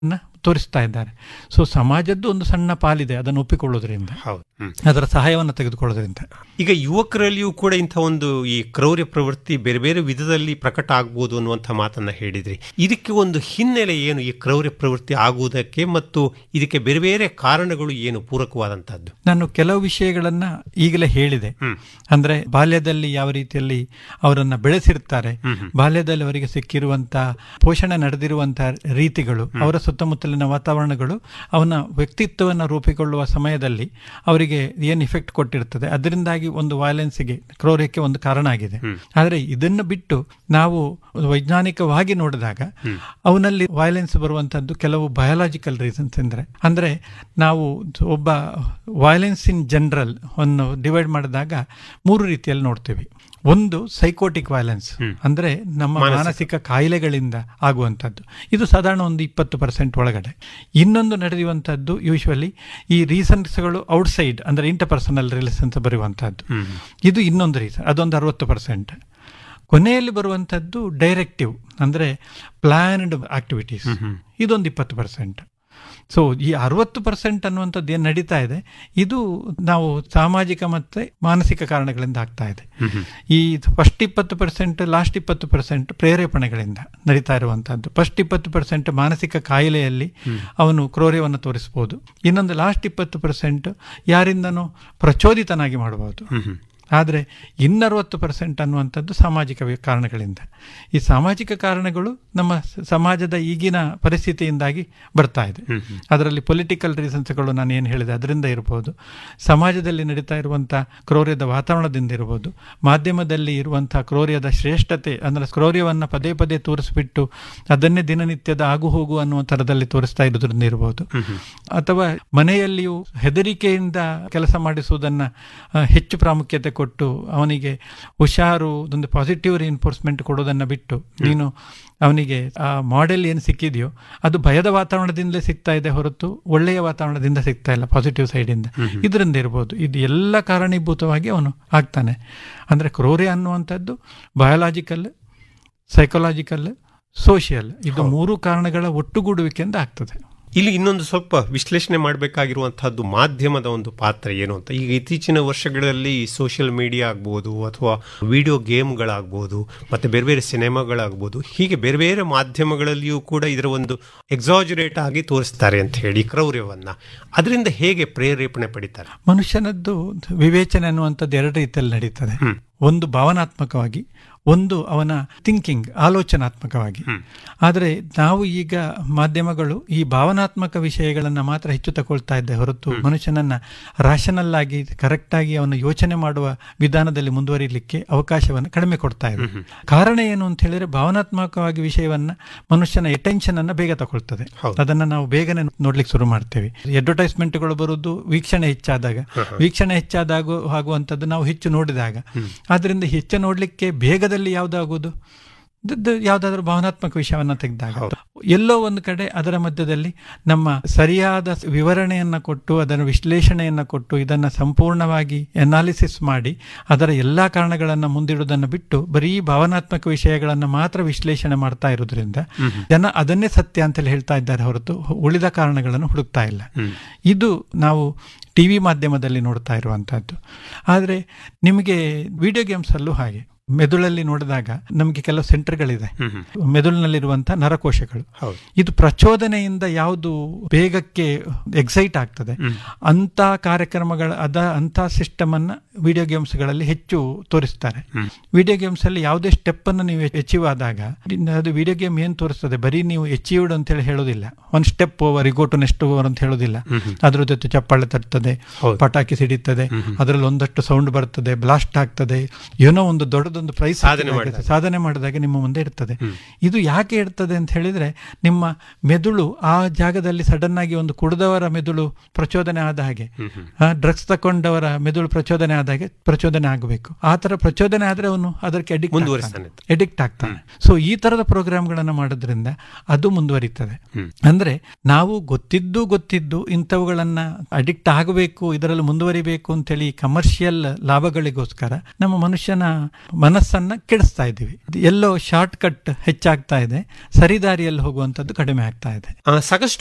ತೋರಿಸ್ತಾ ಇದ್ದಾರೆ ಸೊ ಸಮಾಜದ್ದು ಒಂದು ಸಣ್ಣ ಪಾಲಿದೆ ಅದನ್ನು ಒಪ್ಪಿಕೊಳ್ಳೋದ್ರಿಂದ ಹೌದು ಹ್ಮ್. ಅದರ ಸಹಾಯವನ್ನು ತೆಗೆದುಕೊಳ್ಳೋದ್ರಿಂದ ಈಗ ಯುವಕರಲ್ಲಿಯೂ ಕೂಡ ಇಂಥ ಒಂದು ಈ ಕ್ರೌರ್ಯ ಪ್ರವೃತ್ತಿ ಬೇರೆ ಬೇರೆ ವಿಧದಲ್ಲಿ ಪ್ರಕಟ ಆಗ್ಬೋದು ಅನ್ನುವಂಥ ಮಾತನ್ನ ಹೇಳಿದ್ರಿ ಇದಕ್ಕೆ ಒಂದು ಹಿನ್ನೆಲೆ ಏನು ಈ ಕ್ರೌರ್ಯ ಪ್ರವೃತ್ತಿ ಆಗುವುದಕ್ಕೆ ಮತ್ತು ಇದಕ್ಕೆ ಬೇರೆ ಬೇರೆ ಕಾರಣಗಳು ಏನು ಪೂರಕವಾದಂತಹದ್ದು ನಾನು ಕೆಲವು ವಿಷಯಗಳನ್ನ ಈಗಲೇ ಹೇಳಿದೆ ಹ್ಮ್. ಅಂದ್ರೆ ಬಾಲ್ಯದಲ್ಲಿ ಯಾವ ರೀತಿಯಲ್ಲಿ ಅವರನ್ನ ಬೆಳೆಸಿರ್ತಾರೆ ಬಾಲ್ಯದಲ್ಲಿ ಅವರಿಗೆ ಸಿಕ್ಕಿರುವಂತ ಪೋಷಣೆ ನಡೆದಿರುವಂತ ರೀತಿಗಳು ಅವರ ಸುತ್ತಮುತ್ತಲಿನ ವಾತಾವರಣಗಳು ಅವನ ವ್ಯಕ್ತಿತ್ವವನ್ನು ರೂಪಿಕೊಳ್ಳುವ ಸಮಯದಲ್ಲಿ ಅವರಿಗೆ ಏನು ಇಫೆಕ್ಟ್ ಕೊಟ್ಟಿರ್ತದೆ ಅದರಿಂದಾಗಿ ಒಂದು ವೈಲೆನ್ಸ್ಗೆ ಕ್ರೌರ್ಯಕ್ಕೆ ಒಂದು ಕಾರಣ ಆಗಿದೆ ಆದರೆ ಇದನ್ನು ಬಿಟ್ಟು ನಾವು ವೈಜ್ಞಾನಿಕವಾಗಿ ನೋಡಿದಾಗ ಅವನಲ್ಲಿ ವೈಲೆನ್ಸ್ ಬರುವಂತದ್ದು ಕೆಲವು ಬಯಾಲಜಿಕಲ್ ರೀಸನ್ಸ್ ಅಂದ್ರೆ ಅಂದ್ರೆ ನಾವು ಒಬ್ಬ ವೈಲೆನ್ಸ್ ಇನ್ ಜನರಲ್ ಅನ್ನು ಡಿವೈಡ್ ಮಾಡಿದಾಗ ಮೂರು ರೀತಿಯಲ್ಲಿ ನೋಡ್ತೀವಿ ಒಂದು ಸೈಕೋಟಿಕ್ ವೈಲೆನ್ಸ್ ಅಂದ್ರೆ ನಮ್ಮ ಮಾನಸಿಕ ಕಾಯಿಲೆಗಳಿಂದ ಆಗುವಂಥದ್ದು ಇದು ಸಾಧಾರಣ ಒಂದು ಇಪ್ಪತ್ತು ಪರ್ಸೆಂಟ್ ಒಳಗಡೆ ಇನ್ನೊಂದು ನಡೆಯುವಂಥದ್ದು ಯೂಶ್ವಲಿ ಈ ರೀಸನ್ಸ್ಗಳು ಔಟ್ಸೈಡ್ ಅಂದ್ರೆ ಇಂಟರ್ಪರ್ಸನಲ್ ರಿಲೇಷನ್ಸ್ ಬರುವಂಥದ್ದು ಇದು ಇನ್ನೊಂದು ರೀಸನ್ ಅದೊಂದು ಅರವತ್ತು ಪರ್ಸೆಂಟ್ ಕೊನೆಯಲ್ಲಿ ಬರುವಂಥದ್ದು ಡೈರೆಕ್ಟಿವ್ ಅಂದರೆ ಪ್ಲಾನ್ಡ್ ಆಕ್ಟಿವಿಟೀಸ್ ಇದೊಂದು ಇಪ್ಪತ್ತು ಪರ್ಸೆಂಟ್ ಸೊ ಈ ಅರವತ್ತು ಪರ್ಸೆಂಟ್ ಅನ್ನುವಂಥದ್ದು ಏನು ನಡೀತಾ ಇದೆ ಇದು ನಾವು ಸಾಮಾಜಿಕ ಮತ್ತು ಮಾನಸಿಕ ಕಾರಣಗಳಿಂದ ಆಗ್ತಾ ಇದೆ ಈ ಫಸ್ಟ್ ಇಪ್ಪತ್ತು ಪರ್ಸೆಂಟ್ ಲಾಸ್ಟ್ ಇಪ್ಪತ್ತು ಪರ್ಸೆಂಟ್ ಪ್ರೇರೇಪಣೆಗಳಿಂದ ನಡೀತಾ ಇರುವಂತಹದ್ದು ಫಸ್ಟ್ ಇಪ್ಪತ್ತು ಪರ್ಸೆಂಟ್ ಮಾನಸಿಕ ಕಾಯಿಲೆಯಲ್ಲಿ ಅವನು ಕ್ರೌರ್ಯವನ್ನು ತೋರಿಸಬಹುದು ಇನ್ನೊಂದು ಲಾಸ್ಟ್ ಇಪ್ಪತ್ತು ಪರ್ಸೆಂಟ್ ಯಾರಿಂದನೂ ಪ್ರಚೋದಿತನಾಗಿ ಮಾಡಬಹುದು ಆದರೆ ಇನ್ನರವತ್ತು ಪರ್ಸೆಂಟ್ ಅನ್ನುವಂಥದ್ದು ಸಾಮಾಜಿಕ ವಿ- ಕಾರಣಗಳಿಂದ ಈ ಸಾಮಾಜಿಕ ಕಾರಣಗಳು ನಮ್ಮ ಸ- ಸಮಾಜದ ಈಗಿನ ಪರಿಸ್ಥಿತಿಯಿಂದಾಗಿ ಬರ್ತಾ ಇದೆ ಅದರಲ್ಲಿ ಪೊಲಿಟಿಕಲ್ ರೀಸನ್ಸ್ಗಳು ನಾನು ಏನು ಹೇಳಿದೆ ಅದರಿಂದ ಇರ್ಬೋದು ಸಮಾಜದಲ್ಲಿ ನಡೀತಾ ಇರುವಂಥ ಕ್ರೌರ್ಯದ ವಾತಾವರಣದಿಂದ ಇರ್ಬೋದು ಮಾಧ್ಯಮದಲ್ಲಿ ಇರುವಂಥ ಕ್ರೌರ್ಯದ ಶ್ರೇಷ್ಠತೆ ಅಂದರೆ ಕ್ರೌರ್ಯವನ್ನು ಪದೇ ಪದೇ ತೋರಿಸ್ಬಿಟ್ಟು ಅದನ್ನೇ ದಿನನಿತ್ಯದ ಆಗು ಹೋಗು ಅನ್ನುವ ಥರದಲ್ಲಿ ತೋರಿಸ್ತಾ ಇರೋದ್ರಿಂದ ಇರ್ಬೋದು ಅಥವಾ ಮನೆಯಲ್ಲಿಯೂ ಹೆದರಿಕೆಯಿಂದ ಕೆಲಸ ಮಾಡಿಸುವುದನ್ನು ಆ, ಹೆಚ್ಚು ಪ್ರಾಮುಖ್ಯತೆ ಕೊಟ್ಟು ಅವನಿಗೆ ಹುಷಾರು ಒಂದು ಪಾಸಿಟಿವ್ ರಿಇನ್ಫೋರ್ಸ್ಮೆಂಟ್ ಕೊಡೋದನ್ನು ಬಿಟ್ಟು ನೀನು ಅವನಿಗೆ ಆ ಮಾಡೆಲ್ ಏನು ಸಿಕ್ಕಿದೆಯೋ ಅದು ಭಯದ ವಾತಾವರಣದಿಂದಲೇ ಸಿಗ್ತಾ ಇದೆ ಹೊರತು ಒಳ್ಳೆಯ ವಾತಾವರಣದಿಂದ ಸಿಗ್ತಾ ಇಲ್ಲ ಪಾಸಿಟಿವ್ ಸೈಡಿಂದ ಇದರಿಂದ ಇರ್ಬೋದು ಇದು ಎಲ್ಲ ಕಾರಣೀಭೂತವಾಗಿ ಅವನು ಆಗ್ತಾನೆ ಅಂದರೆ ಕ್ರೌರ್ಯ ಅನ್ನುವಂಥದ್ದು ಬಯೋಲಾಜಿಕಲ್ ಸೈಕಲಾಜಿಕಲ್ ಸೋಷಿಯಲ್ ಇದು ಮೂರು ಕಾರಣಗಳ ಒಟ್ಟುಗೂಡುವಿಕೆಯಿಂದ ಆಗ್ತದೆ ಇಲ್ಲಿ ಇನ್ನೊಂದು ಸ್ವಲ್ಪ ವಿಶ್ಲೇಷಣೆ ಮಾಡಬೇಕಾಗಿರುವಂತಹದ್ದು ಮಾಧ್ಯಮದ ಒಂದು ಪಾತ್ರ ಏನು ಅಂತ ಈಗ ಇತ್ತೀಚಿನ ವರ್ಷಗಳಲ್ಲಿ ಸೋಷಿಯಲ್ ಮೀಡಿಯಾ ಆಗ್ಬೋದು ಅಥವಾ ವಿಡಿಯೋ ಗೇಮ್ಗಳಾಗ್ಬೋದು ಮತ್ತೆ ಬೇರೆ ಬೇರೆ ಸಿನಿಮಾಗಳಾಗ್ಬೋದು ಹೀಗೆ ಬೇರೆ ಬೇರೆ ಮಾಧ್ಯಮಗಳಲ್ಲಿಯೂ ಕೂಡ ಇದರ ಒಂದು ಎಕ್ಸಾಜುರೇಟ್ ಆಗಿ ತೋರಿಸ್ತಾರೆ ಅಂತ ಹೇಳಿ ಕ್ರೌರ್ಯವನ್ನ ಅದರಿಂದ ಹೇಗೆ ಪ್ರೇರೇಪಣೆ ಪಡಿತಾರೆ ಮನುಷ್ಯನದ್ದು ವಿವೇಚನೆ ಅನ್ನುವಂಥದ್ದು ಎರಡು ರೀತಿಯಲ್ಲಿ ನಡೀತದೆ ಒಂದು ಭಾವನಾತ್ಮಕವಾಗಿ ಒಂದು ಅವನ ಥಿಂಕಿಂಗ್ ಆಲೋಚನಾತ್ಮಕವಾಗಿ ಆದರೆ ನಾವು ಈಗ ಮಾಧ್ಯಮಗಳು ಈ ಭಾವನಾತ್ಮಕ ವಿಷಯಗಳನ್ನು ಮಾತ್ರ ಹೆಚ್ಚು ತಗೊಳ್ತಾ ಇದ್ದೆ ಹೊರತು ಮನುಷ್ಯನನ್ನ ರಾಷನಲ್ ಆಗಿ ಕರೆಕ್ಟ್ ಆಗಿ ಅವನ ಯೋಚನೆ ಮಾಡುವ ವಿಧಾನದಲ್ಲಿ ಮುಂದುವರಿಲಿಕ್ಕೆ ಅವಕಾಶವನ್ನು ಕಡಿಮೆ ಕೊಡ್ತಾ ಇದೆ ಕಾರಣ ಏನು ಅಂತ ಹೇಳಿದ್ರೆ ಭಾವನಾತ್ಮಕವಾಗಿ ವಿಷಯವನ್ನ ಮನುಷ್ಯನ ಅಟೆನ್ಷನ್ ಅನ್ನ ಬೇಗ ತಗೊಳ್ತದೆ ಅದನ್ನ ನಾವು ಬೇಗನೆ ನೋಡ್ಲಿಕ್ಕೆ ಶುರು ಮಾಡ್ತೇವೆ ಅಡ್ವರ್ಟೈಸ್ಮೆಂಟ್ಗಳು ಬರುವುದು ವೀಕ್ಷಣೆ ಹೆಚ್ಚಾದಾಗ ವೀಕ್ಷಣೆ ಹೆಚ್ಚಾದಾಗ ಆಗುವಂಥದ್ದು ನಾವು ಹೆಚ್ಚು ನೋಡಿದಾಗ ಆದ್ರಿಂದ ಹೆಚ್ಚು ನೋಡ್ಲಿಕ್ಕೆ ಬೇಗದಲ್ಲಿ ಯಾವ್ದಾಗೋದು ಯಾವುದಾದ್ರೂ ಭಾವನಾತ್ಮಕ ವಿಷಯವನ್ನ ತೆಗೆದಾಗ ಎಲ್ಲೋ ಒಂದು ಕಡೆ ಅದರ ಮಧ್ಯದಲ್ಲಿ ನಮ್ಮ ಸರಿಯಾದ ವಿವರಣೆಯನ್ನ ಕೊಟ್ಟು ಅದರ ವಿಶ್ಲೇಷಣೆಯನ್ನ ಕೊಟ್ಟು ಇದನ್ನ ಸಂಪೂರ್ಣವಾಗಿ ಅನಾಲಿಸಿಸ್ ಮಾಡಿ ಅದರ ಎಲ್ಲಾ ಕಾರಣಗಳನ್ನ ಮುಂದಿಡುವುದನ್ನು ಬಿಟ್ಟು ಬರೀ ಭಾವನಾತ್ಮಕ ವಿಷಯಗಳನ್ನ ಮಾತ್ರ ವಿಶ್ಲೇಷಣೆ ಮಾಡ್ತಾ ಇರೋದ್ರಿಂದ ಜನ ಅದನ್ನೇ ಸತ್ಯ ಅಂತೇಳಿ ಹೇಳ್ತಾ ಇದ್ದಾರೆ ಹೊರತು ಉಳಿದ ಕಾರಣಗಳನ್ನು ಹುಡುಕ್ತಾ ಇಲ್ಲ ಇದು ನಾವು ಟಿವಿ ಮಾಧ್ಯಮದಲ್ಲಿ ನೋಡ್ತಾ ಇರುವಂತಹದ್ದು ಆದರೆ ನಿಮಗೆ ವಿಡಿಯೋ ಗೇಮ್ಸ್ ಅಲ್ಲೂ ಹಾಗೆ ಮೆದುಳಲ್ಲಿ ನೋಡಿದಾಗ ನಮಗೆ ಕೆಲವು ಸೆಂಟರ್ಗಳಿದೆ ಮೆದುಳಿನಲ್ಲಿರುವಂತಹ ನರಕೋಶಗಳು ಇದು ಪ್ರಚೋದನೆಯಿಂದ ಯಾವುದು ಬೇಗಕ್ಕೆ ಎಕ್ಸೈಟ್ ಆಗ್ತದೆ ಅಂತ ಕಾರ್ಯಕ್ರಮಗಳ ಅದ ಅಂತ ಸಿಸ್ಟಮ್ ಅನ್ನ ವಿಡಿಯೋ ಗೇಮ್ಸ್ ಗಳಲ್ಲಿ ಹೆಚ್ಚು ತೋರಿಸ್ತಾರೆ ವಿಡಿಯೋ ಗೇಮ್ಸ್ ಅಲ್ಲಿ ಯಾವುದೇ ಸ್ಟೆಪ್ ಅನ್ನು ನೀವು ಅಚೀವ್ ಆದಾಗ ಅದು ವಿಡಿಯೋ ಗೇಮ್ ಏನ್ ತೋರಿಸ್ತದೆ ಬರೀ ನೀವು ಅಚೀವ್ಡ್ ಅಂತ ಹೇಳಿ ಹೇಳೋದಿಲ್ಲ ಒಂದ್ step over go to next over ಅಂತ ಹೇಳೋದಿಲ್ಲ ಅದ್ರ ಜೊತೆ ಚಪ್ಪಾಳೆ ತರ್ತದೆ ಪಟಾಕಿ ಸಿಡಿತದೆ ಅದರಲ್ಲಿ ಒಂದಷ್ಟು ಸೌಂಡ್ ಬರ್ತದೆ ಬ್ಲಾಸ್ಟ್ ಆಗ್ತದೆ ಏನೋ ಒಂದು ದೊಡ್ಡದೊಂದು ಪ್ರೈಸ್ ಸಾಧನೆ ಮಾಡಿದಾಗ ನಿಮ್ಮ ಮುಂದೆ ಇರ್ತದೆ ಇದು ಯಾಕೆ ಇರ್ತದೆ ಅಂತ ಹೇಳಿದ್ರೆ ನಿಮ್ಮ ಮೆದುಳು ಆ ಜಾಗದಲ್ಲಿ ಸಡನ್ ಆಗಿ ಒಂದು ಕುಡಿದವರ ಮೆದುಳು ಪ್ರಚೋದನೆ ಆದ ಹಾಗೆ ಡ್ರಗ್ಸ್ ತಕೊಂಡವರ ಮೆದುಳು ಪ್ರಚೋದನೆ ಆದ ಹಾಗೆ ಪ್ರಚೋದನೆ ಆಗಬೇಕು ಆ ತರ ಪ್ರಚೋದನೆ ಆದ್ರೆ ಅವನು ಅದಕ್ಕೆ ಅಡಿಕ್ಟ್ ಎಡಿಕ್ಟ್ ಆಗ್ತಾನೆ ಸೊ ಈ ತರದ ಪ್ರೋಗ್ರಾಮ್ಗಳನ್ನ ಮಾಡೋದ್ರಿಂದ ಅದು ಮುಂದುವರಿತದೆ ಅಂದ್ರೆ ನಾವು ಗೊತ್ತಿದ್ದು ಗೊತ್ತಿದ್ದು ಇಂಥವುಗಳನ್ನ ಅಡಿಕ್ಟ್ ಆಗಬೇಕು ಇದರಲ್ಲಿ ಮುಂದುವರಿಬೇಕು ಅಂತೇಳಿ ಕಮರ್ಷಿಯಲ್ ಲಾಭಗಳಿಗೋಸ್ಕರ ನಮ್ಮ ಮನುಷ್ಯನ ಮನಸ್ಸು ಮನಸ್ಸನ್ನ ಕೆಡಿಸ್ತಾ ಇದ್ದೀವಿ ಎಲ್ಲೋ ಶಾರ್ಟ್ ಕಟ್ ಹೆಚ್ಚಾಗ್ತಾ ಇದೆ ಸರಿದಾರಿಯಲ್ಲಿ ಹೋಗುವಂತದ್ದು ಕಡಿಮೆ ಆಗ್ತಾ ಇದೆ ಆ, ಸಾಕಷ್ಟು